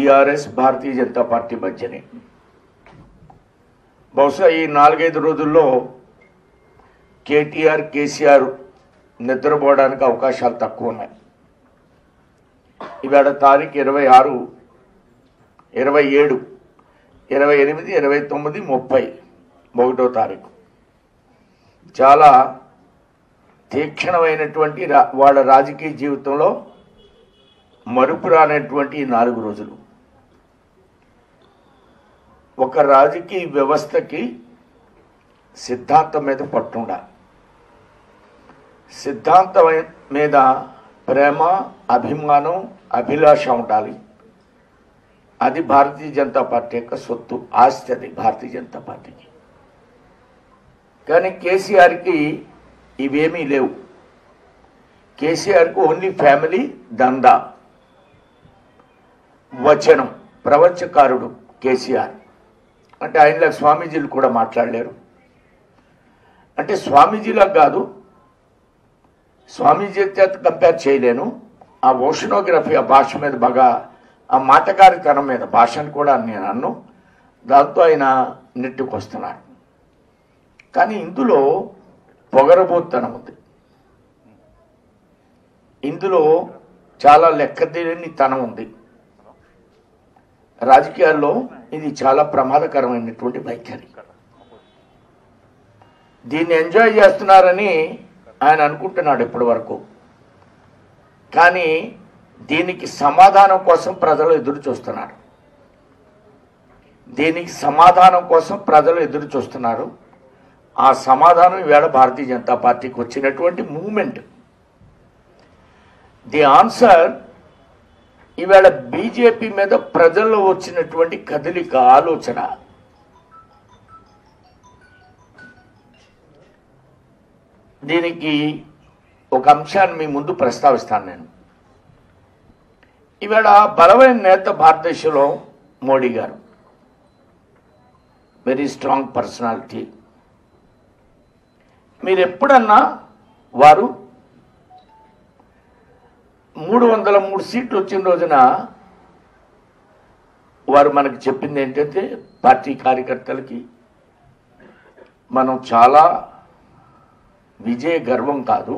TRS భారతీయ Janata party మధ్యనే బహుశా ఈ నాలుగైదు రోజుల్లో కేటీఆర్ కేసీఆర్ నిద్రపోవడానికి అవకాశాలు తక్కువ ఉన్నాయి ఇవాళ తారీఖు ఇరవై ఆరు ఇరవై ఏడు ఇరవై ఎనిమిది ఇరవై తొమ్మిది ముప్పై ఒకటో తారీఖు చాలా తీక్షణమైనటువంటి రా- వాళ్ళ రాజకీయ జీవితంలో మరుపు రానటువంటి ఈ నాలుగు రోజులు ఒక రాజకీయ వ్యవస్థకి సిద్ధాంతం మీద పట్టుండాలి సిద్ధాంతం మీద ప్రేమ అభిమానం అభిలాష ఉండాలి అది భారతీయ జనతా పార్టీ యొక్క సొత్తు ఆస్తి అది భారతీయ జనతా పార్టీకి కానీ కేసీఆర్కి ఇవేమీ లేవు కేసీఆర్కి ఓన్లీ ఫ్యామిలీ దందా వచనం ప్రవచకారుడు కేసీఆర్ అంటే ఆయనలో స్వామీజీలు కూడా మాట్లాడలేరు అంటే స్వామీజీలా కాదు స్వామీజీ చేత కంపేర్ చేయలేను ఆ ఓషనోగ్రఫీ ఆ భాష మీద బాగా ఆ మాటకారితనం మీద భాషను కూడా నేను అన్ను దాంతో ఆయన నెట్టుకొస్తున్నాడు కానీ ఇందులో పొగరబోతనం ఉంది ఇందులో చాలా లెక్కదేని తనం ఉంది రాజకీయాల్లో ఇది చాలా ప్రమాదకరమైనటువంటి వైఖరి దీన్ని ఎంజాయ్ చేస్తున్నారని ఆయన అనుకుంటున్నాడు ఇప్పటి వరకు కానీ దీనికి సమాధానం కోసం ప్రజలు ఎదురు చూస్తున్నారు దీనికి సమాధానం కోసం ప్రజలు ఎదురు చూస్తున్నారు ఆ సమాధానం ఈవేళ భారతీయ జనతా పార్టీకి వచ్చినటువంటి మూమెంట్ ది ఆన్సర్ ఈవేళ బీజేపీ మీద ప్రజల్లో వచ్చినటువంటి కదలిక ఆలోచన దీనికి ఒక అంశాన్ని మీ ముందు ప్రస్తావిస్తాను నేను ఈవేళ బలమైన నేత భారతదేశంలో మోడీ గారు వెరీ స్ట్రాంగ్ పర్సనాలిటీ మీరు ఎప్పుడన్నా వారు మూడు వందల మూడు సీట్లు వచ్చిన రోజున వారు మనకు చెప్పింది ఏంటంటే పార్టీ కార్యకర్తలకి మనం చాలా విజయ గర్వం కాదు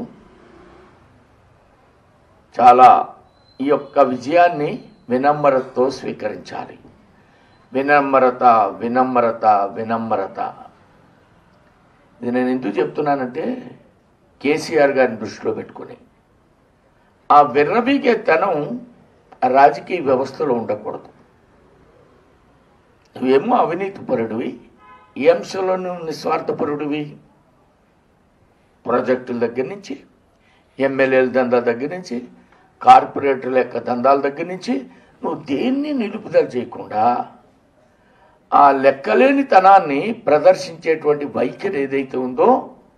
చాలా ఈ యొక్క విజయాన్ని వినమ్రతతో స్వీకరించాలి వినమ్రత వినమ్రత వినమ్రత ఇది నేను ఎందుకు చెప్తున్నానంటే కేసీఆర్ గారిని దృష్టిలో పెట్టుకొని ఆ విర్రబీగే తనం ఆ రాజకీయ వ్యవస్థలో ఉండకూడదు నువ్వేమో అవినీతి పరుడివి ఏ అంశంలో నువ్వు నిస్వార్థపరుడివి ప్రాజెక్టుల దగ్గర నుంచి ఎమ్మెల్యేల దందా దగ్గర నుంచి కార్పొరేటర్ల యొక్క దందాల దగ్గర నుంచి నువ్వు దేన్ని నిలుపుదల చేయకుండా ఆ లెక్కలేని తనాన్ని ప్రదర్శించేటువంటి వైఖరి ఏదైతే ఉందో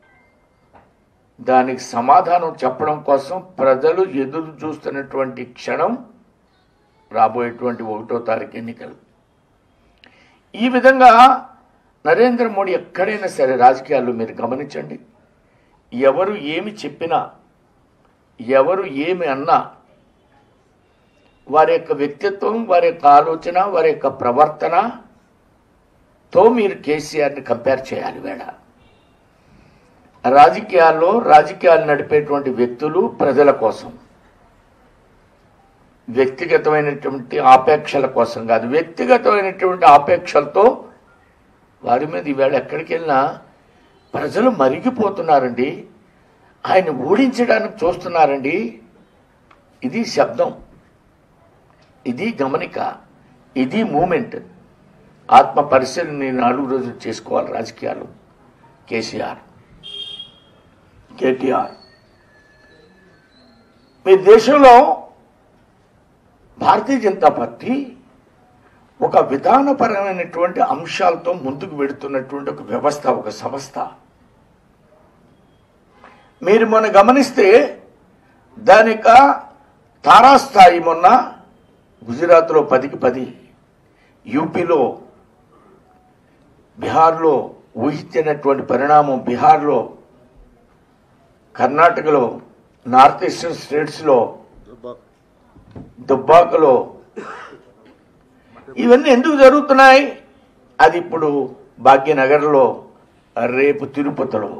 దానికి సమాధానం చెప్పడం కోసం ప్రజలు ఎదురు చూస్తున్నటువంటి క్షణం రాబోయేటువంటి ఒకటో తారీఖు ఎన్నికలు ఈ విధంగా నరేంద్ర మోడీ ఎక్కడైనా సరే రాజకీయాల్లో మీరు గమనించండి ఎవరు ఏమి చెప్పినా ఎవరు ఏమి అన్నా వారి యొక్క వ్యక్తిత్వం వారి యొక్క ఆలోచన వారి యొక్క ప్రవర్తనతో మీరు కేసీఆర్ని కంపేర్ చేయాలి వేళ రాజకీయాల్లో రాజకీయాలు నడిపేటువంటి వ్యక్తులు ప్రజల కోసం వ్యక్తిగతమైనటువంటి ఆపేక్షల కోసం కాదు వ్యక్తిగతమైనటువంటి ఆపేక్షలతో వారి మీద ఈవేళ ఎక్కడికి వెళ్ళినా ప్రజలు మరిగిపోతున్నారండి ఆయన ఓడించడానికి చూస్తున్నారండి ఇది శబ్దం ఇది గమనిక ఇది మూమెంట్ ఆత్మ పరిశీలన ఈ నాలుగు రోజులు చేసుకోవాలి రాజకీయాలు కేసీఆర్ కేటీఆర్ మీ దేశంలో భారతీయ జనతా పార్టీ ఒక విధానపరమైనటువంటి అంశాలతో ముందుకు వెడుతున్నటువంటి ఒక వ్యవస్థ ఒక సంస్థ మీరు మొన్న గమనిస్తే దాని యొక్క తారాస్థాయి మొన్న గుజరాత్లో పదికి పది యూపీలో బీహార్లో ఊహించినటువంటి పరిణామం బీహార్లో కర్ణాటకలో నార్త్ ఈస్టర్న్ స్టేట్స్లో దుబ్బాకలో ఇవన్నీ ఎందుకు జరుగుతున్నాయి అది ఇప్పుడు భాగ్యనగర్లో రేపు తిరుపతిలో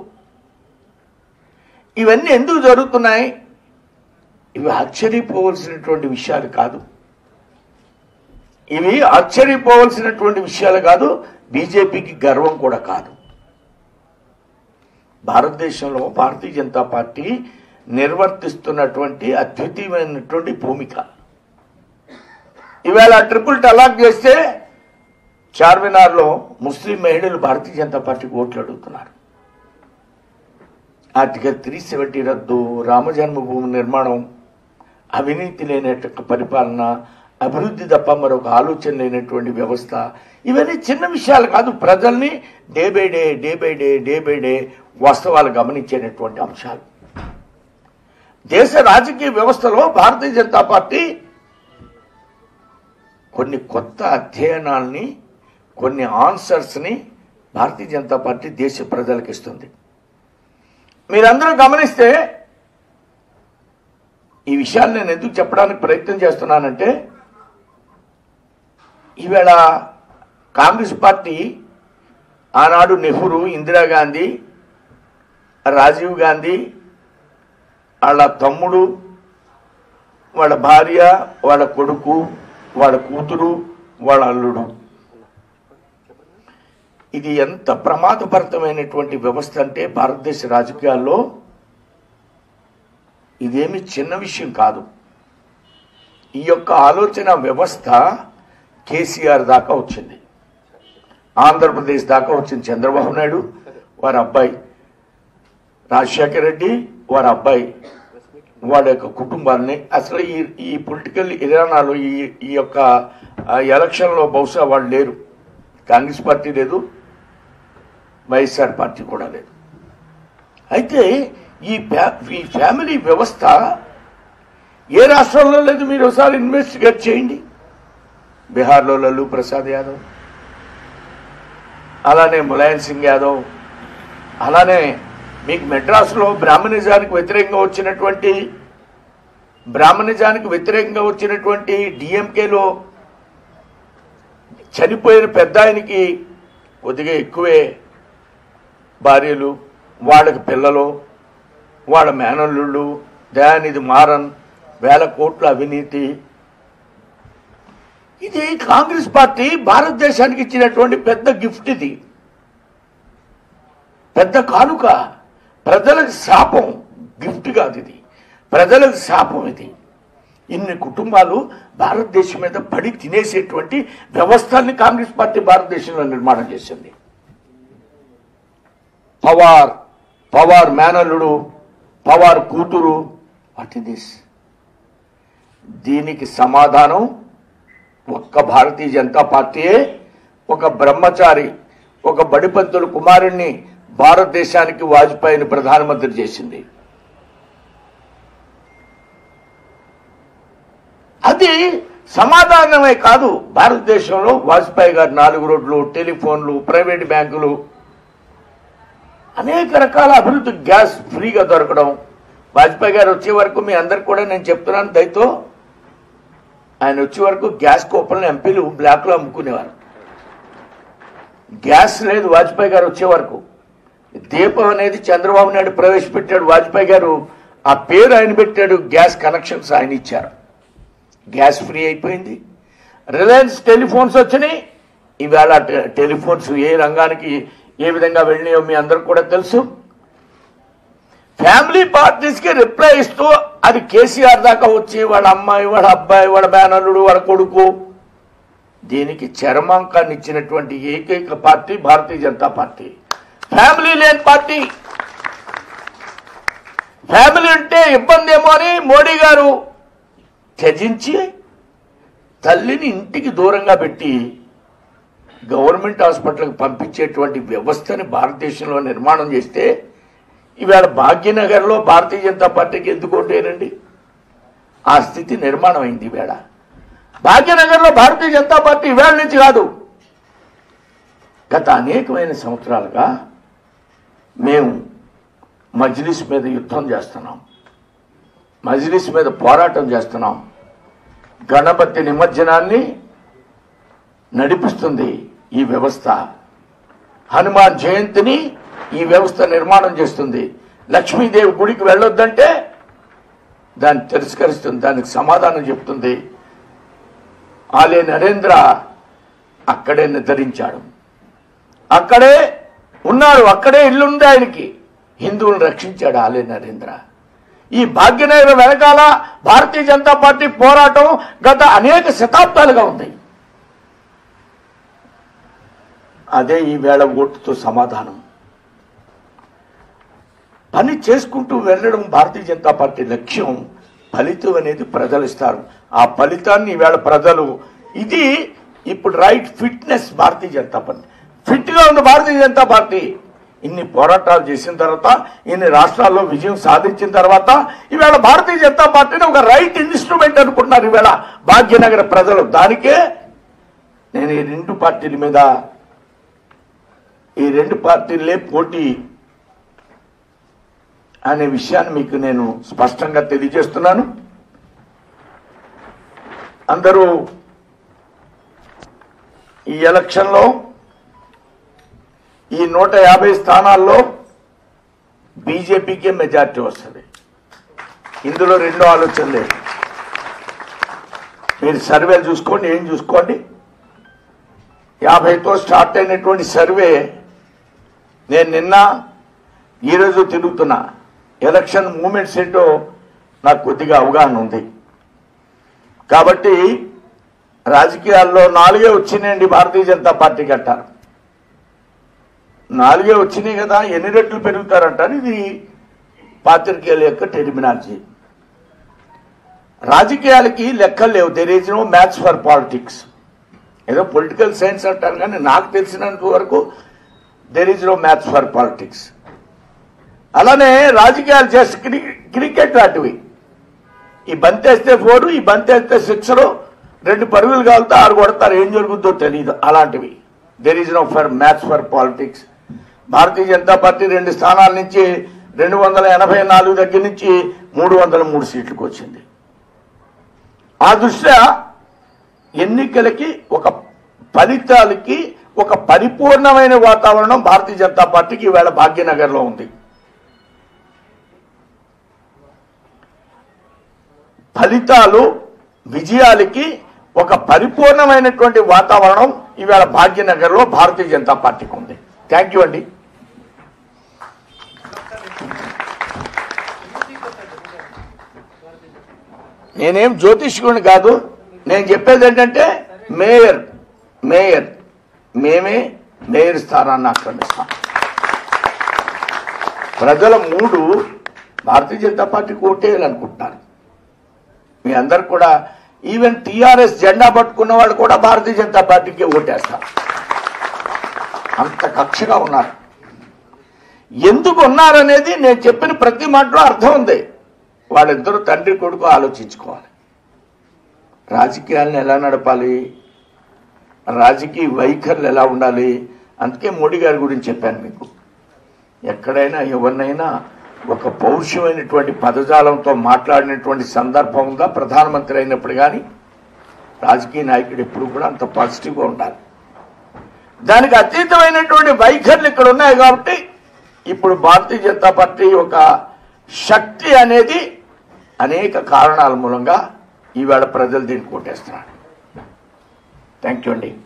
ఇవన్నీ ఎందుకు జరుగుతున్నాయి ఇవి ఆశ్చర్యపోవలసినటువంటి విషయాలు కాదు ఇవి ఆశ్చర్యపోవలసినటువంటి విషయాలు కాదు బీజేపీకి గర్వం కూడా కాదు భారతదేశంలో భారతీయ జనతా పార్టీ నిర్వర్తిస్తున్నటువంటి అద్వితీయమైనటువంటి భూమిక ఇవాళ ట్రిపుల్ టలాక్ చేస్తే చార్మినార్లో ముస్లిం మహిళలు భారతీయ జనతా పార్టీకి ఓట్లు అడుగుతున్నారు ఆర్టికల్ త్రీ సెవెంటీ రద్దు రామజన్మభూమి నిర్మాణం అవినీతి లేనట్టు పరిపాలన అభివృద్ధి తప్ప మరొక ఆలోచన లేనటువంటి వ్యవస్థ ఇవన్నీ చిన్న విషయాలు కాదు ప్రజల్ని day by day day by day day by day వాస్తవాలు గమనించేటటువంటి అంశాలు దేశ రాజకీయ వ్యవస్థలో భారతీయ జనతా పార్టీ కొన్ని కొత్త అధ్యయనాల్ని కొన్ని ఆన్సర్స్ని భారతీయ జనతా పార్టీ దేశ ప్రజలకు ఇస్తుంది మీరందరూ గమనిస్తే ఈ విషయాలు నేను ఎందుకు చెప్పడానికి ప్రయత్నం చేస్తున్నానంటే ఈవేళ కాంగ్రెస్ పార్టీ ఆనాడు నెహ్రూ ఇందిరాగాంధీ రాజీవ్ గాంధీ వాళ్ళ తమ్ముడు వాళ్ళ భార్య వాళ్ళ కొడుకు వాళ్ళ కూతురు వాళ్ళ అల్లుడు ఇది ఎంత ప్రమాదభరితమైనటువంటి వ్యవస్థ అంటే భారతదేశ రాజకీయాల్లో ఇదేమి చిన్న విషయం కాదు ఈ యొక్క ఆలోచన వ్యవస్థ కేసీఆర్ దాకా వచ్చింది ఆంధ్రప్రదేశ్ దాకా వచ్చింది చంద్రబాబు నాయుడు వారి అబ్బాయి రాజశేఖర రెడ్డి వారి అబ్బాయి వాళ్ళ యొక్క కుటుంబాన్ని అసలు ఈ ఈ పొలిటికల్ ఇరానాలో ఈ ఈ యొక్క ఆ, ఎలక్షన్లో బహుశా వాళ్ళు లేరు కాంగ్రెస్ పార్టీ లేదు వైఎస్ఆర్ పార్టీ కూడా లేదు అయితే ఈ ఫ్యా- ఈ ఫ్యామిలీ వ్యవస్థ ఏ రాష్ట్రంలో లేదు మీరు ఒకసారి ఇన్వెస్టిగేట్ చేయండి బీహార్లో లల్లు ప్రసాద్ యాదవ్ అలానే ములాయం సింగ్ యాదవ్ అలానే మీకు మెడ్రాస్లో బ్రాహ్మణిజానికి వ్యతిరేకంగా వచ్చినటువంటి బ్రాహ్మణిజానికి వ్యతిరేకంగా వచ్చినటువంటి డిఎంకేలో చనిపోయిన పెద్ద ఆయనకి కొద్దిగా ఎక్కువే భార్యలు వాళ్ళకి పిల్లలు వాళ్ళ మేనల్లుళ్ళు దయానిధి మారన్ వేల కోట్ల అవినీతి ఇది కాంగ్రెస్ పార్టీ భారతదేశానికి ఇచ్చినటువంటి పెద్ద గిఫ్ట్ ఇది పెద్ద కానుక ప్రజలకు శాపం గిఫ్ట్ కాదు ఇది ప్రజలకు శాపం ఇది ఇన్ని కుటుంబాలు భారతదేశం మీద పడి తినేసేటువంటి వ్యవస్థల్ని కాంగ్రెస్ పార్టీ భారతదేశంలో నిర్మాణం చేసింది పవార్ పవార్ మేనల్లుడు పవార్ కూతురు వాట్ ఇస్ దిస్ దీనికి సమాధానం ఒక్క భారతీయ జనతా పార్టీయే ఒక బ్రహ్మచారి ఒక బడిపంతుల కుమారుణ్ణి భారతదేశానికి వాజ్పేయిని ప్రధానమంత్రి చేసింది అది సమాధానమే కాదు భారతదేశంలో వాజ్పేయి గారు నాలుగు రోడ్లు టెలిఫోన్లు ప్రైవేట్ బ్యాంకులు అనేక రకాల అభివృద్ధి గ్యాస్ ఫ్రీగా దొరకడం వాజ్పేయి గారు వచ్చే వరకు మీ అందరికి కూడా నేను చెప్తున్నాను దయతో ఆయన వచ్చే వరకు గ్యాస్ కూపన్లు ఎంపీలు బ్లాక్లో అమ్ముకునేవారు గ్యాస్ లేదు వాజ్పేయి గారు వచ్చే వరకు దీపం అనేది చంద్రబాబు నాయుడు ప్రవేశపెట్టాడు వాజ్పేయి గారు ఆ పేరు ఆయన పెట్టాడు గ్యాస్ కనెక్షన్స్ ఆయన ఇచ్చారు గ్యాస్ ఫ్రీ అయిపోయింది రిలయన్స్ టెలిఫోన్స్ వచ్చినాయి ఈవేళ టె- టెలిఫోన్స్ ఏ రంగానికి ఏ విధంగా వెళ్ళినాయో మీ అందరికి కూడా తెలుసు ఫ్యామిలీ పార్టీస్ కి రిప్లై ఇస్తూ అది కేసీఆర్ దాకా వచ్చి వాళ్ళ అమ్మాయి వాళ్ళ అబ్బాయి వాళ్ళ మేనల్లుడు వాళ్ళ కొడుకు దీనికి చరమాంకాన్ని ఇచ్చినటువంటి ఏకైక party Bharatiya Janata party family లేని పార్టీ ఫ్యామిలీ ఉంటే ఇబ్బంది ఏమో అని మోడీ గారు త్యజించి తల్లిని ఇంటికి దూరంగా పెట్టి గవర్నమెంట్ హాస్పిటల్కి పంపించేటువంటి వ్యవస్థని భారతదేశంలో నిర్మాణం చేస్తే ఈవేళ భాగ్యనగర్లో భారతీయ జనతా పార్టీకి ఎందుకు ఓటేనండి ఆ స్థితి నిర్మాణం అయింది ఈవేళ భాగ్యనగర్లో భారతీయ జనతా పార్టీ ఈవేళ నుంచి కాదు గత అనేకమైన సంవత్సరాలుగా మేము మజ్లిస్ మీద యుద్ధం చేస్తున్నాం మజ్లిస్ మీద పోరాటం చేస్తున్నాం గణపతి నిమజ్జనాన్ని నడిపిస్తుంది ఈ వ్యవస్థ హనుమాన్ జయంతిని ఈ వ్యవస్థ నిర్మాణం చేస్తుంది లక్ష్మీదేవి గుడికి వెళ్ళొద్దంటే దాన్ని తిరస్కరిస్తుంది దానికి సమాధానం చెప్తుంది ఆలే నరేంద్ర అక్కడే నిద్రించాడు అక్కడే ఉన్నాడు అక్కడే ఇల్లుంది ఆయనకి హిందువులను రక్షించాడు ఆలే నరేంద్ర ఈ భాగ్యనగర వెనకాల భారతీయ జనతా పార్టీ పోరాటం గత అనేక శతాబ్దాలుగా ఉంది అదే ఈ వేళ ఓటుతో సమాధానం పని చేసుకుంటూ వెళ్ళడం భారతీయ జనతా పార్టీ లక్ష్యం ఫలితం అనేది ప్రజలు ఇస్తారు ఆ ఫలితాన్ని ఈవేళ ప్రజలు ఇది ఇప్పుడు right fitness Bharatiya Janata party fit గా ఉంది భారతీయ జనతా పార్టీ ఇన్ని పోరాటాలు చేసిన తర్వాత ఇన్ని రాష్ట్రాల్లో విజయం సాధించిన తర్వాత ఈవేళ భారతీయ జనతా పార్టీని ఒక రైట్ ఇన్స్ట్రుమెంట్ అనుకుంటున్నారు ఈవేళ భాగ్యనగర ప్రజలు దానికే నేను ఈ రెండు పార్టీల మీద ఈ రెండు పార్టీలే పోటీ అనే విషయాన్ని మీకు నేను స్పష్టంగా తెలియజేస్తున్నాను అందరూ ఈ ఎలక్షన్లో ఈ నూట యాభై స్థానాల్లో బీజేపీకే మెజార్టీ వస్తుంది ఇందులో రెండో ఆలోచన లేదు మీరు సర్వేలు చూసుకోండి ఏం చూసుకోండి యాభైతో స్టార్ట్ అయినటువంటి సర్వే నేను నిన్న ఈరోజు తిరుగుతున్నా ఎలక్షన్ మూమెంట్స్ ఏంటో నాకు కొద్దిగా అవగాహన ఉంది కాబట్టి రాజకీయాల్లో నాలుగే వచ్చినాయండి భారతీయ జనతా పార్టీకి అంటారు నాలుగే వచ్చినాయి కదా ఎన్ని రెట్లు పెరుగుతారంటారు ఇది పాత్రికేయుల యొక్క టెర్మినాలజీ రాజకీయాలకి లెక్కలు లేవు there is no maths for politics ఏదో పొలిటికల్ సైన్స్ అంటారు కానీ నాకు తెలిసినంత వరకు there is no maths for politics అలానే రాజకీయాలు జస్ట్ క్రికెట్ లాంటివి ఈ బంతేస్తే ఫోర్ ఈ బంతేస్తే సిక్సర్ రెండు పరుగులు కాలితే ఆరు కొడతారు ఏం జరుగుతుందో తెలియదు అలాంటివి there is no for maths for politics Bharatiya Janata party రెండు స్థానాల నుంచి రెండు వందల ఎనభై నాలుగు దగ్గర నుంచి మూడు వందల మూడు సీట్లకు వచ్చింది ఆ దృష్ట్యా ఎన్నికలకి ఒక ఫలితాలకి ఒక పరిపూర్ణమైన వాతావరణం భారతీయ జనతా పార్టీకి ఈవేళ భాగ్యనగర్లో ఉంది ఫలితాలు విజయాలకి ఒక పరిపూర్ణమైనటువంటి వాతావరణం ఈవేళ భాగ్యనగర్లో భారతీయ జనతా పార్టీకి ఉంది థ్యాంక్ యూ అండి నేనేం జ్యోతిష్కుడిని కాదు నేను చెప్పేది ఏంటంటే మేయర్ మేయర్ మేమే మేయర్ స్థానాన్ని ఆక్రమిస్తాం ప్రజల మూడు భారతీయ జనతా పార్టీకి ఓటేయాలనుకుంటున్నారు మీ అందరు కూడా ఈవెన్ టీఆర్ఎస్ జెండా పట్టుకున్న వాళ్ళు కూడా భారతీయ జనతా పార్టీకి ఓటేస్తారు అంత కక్షగా ఉన్నారు ఎందుకు ఉన్నారనేది నేను చెప్పిన ప్రతి మాటలో అర్థం ఉంది వాళ్ళిద్దరూ తండ్రి కొడుకు ఆలోచించుకోవాలి రాజకీయాలను ఎలా నడపాలి రాజకీయ వైఖరులు ఎలా ఉండాలి అందుకే మోడీ గారి గురించి చెప్పాను మీకు ఎక్కడైనా ఎవరినైనా ఒక పౌరుషమైనటువంటి పదజాలంతో మాట్లాడినటువంటి సందర్భం ఉందా ప్రధానమంత్రి అయినప్పుడు కానీ రాజకీయ నాయకుడు ఎప్పుడు కూడా అంత పాజిటివ్గా ఉండాలి దానికి అతీతమైనటువంటి వైఖరులు ఇక్కడ ఉన్నాయి కాబట్టి ఇప్పుడు భారతీయ జనతా పార్టీ ఒక శక్తి అనేది అనేక కారణాల మూలంగా ఈవేళ ప్రజలు దీన్ని కొట్టేస్తున్నారు థ్యాంక్ యూ అండి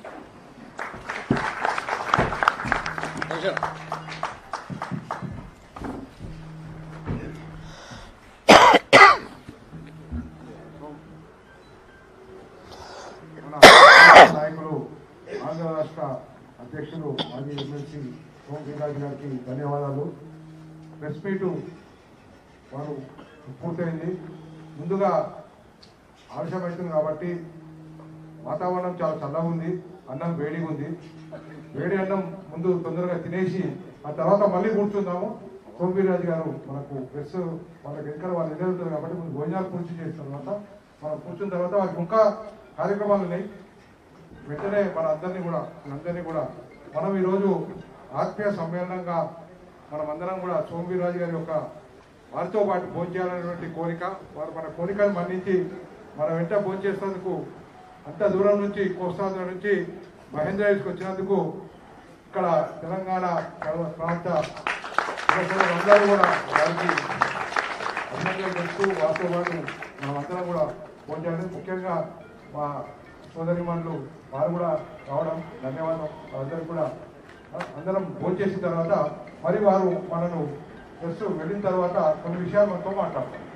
మన నాయకులు ఆంధ్ర రాష్ట్ర అధ్యక్షులు మాజీ ఎమ్మెల్సీ సోమ వీరాజు గారికి ధన్యవాదాలు ప్రెస్ మీటు వారు పూర్తయింది ముందుగా ఆలస్యమవుతుంది కాబట్టి వాతావరణం చాలా చల్లగా ఉంది అన్నం వేడిగా ఉంది వేడి అన్నం ముందు తొందరగా తినేసి ఆ తర్వాత మళ్ళీ కూర్చుందాము సోమవీరాజు గారు మనకు ప్రెస్ వాళ్ళకి ఎక్కడ వాళ్ళు ఎదురుతారు కాబట్టి ముందు భోజనాలు పూర్తి చేసిన తర్వాత మనం కూర్చున్న తర్వాత వాళ్ళకి ఇంకా కార్యక్రమాలు ఉన్నాయి వెంటనే మన అందరినీ కూడా అందరినీ కూడా మనం ఈరోజు ఆత్మీయ సమ్మేళనంగా మనం అందరం కూడా సోమవీరాజు గారి యొక్క వారితో పాటు భోంచేయాలనేటువంటి కోరిక వారు మన కోరికను మన్నించి మన వెంట భోంచేసేందుకు అంత దూరం నుంచి కోస్తాంధ్ర నుంచి మహేంద్ర హిల్స్కి వచ్చినందుకు ఇక్కడ తెలంగాణ సర్వ ప్రాంత అందరూ కూడా వారికి అభినందనలు చెప్తూ వారితో పాటు మనమందరం కూడా పోటీ ముఖ్యంగా మా సోదరిమణులు వారు కూడా రావడం ధన్యవాదం వాళ్ళందరికీ కూడా ఆ, అందరం భోజనం చేసిన తర్వాత మరి వారు మనను జస్ట్ వెళ్ళిన తర్వాత కొన్ని విషయాలు మనతో మాట్లాడతారు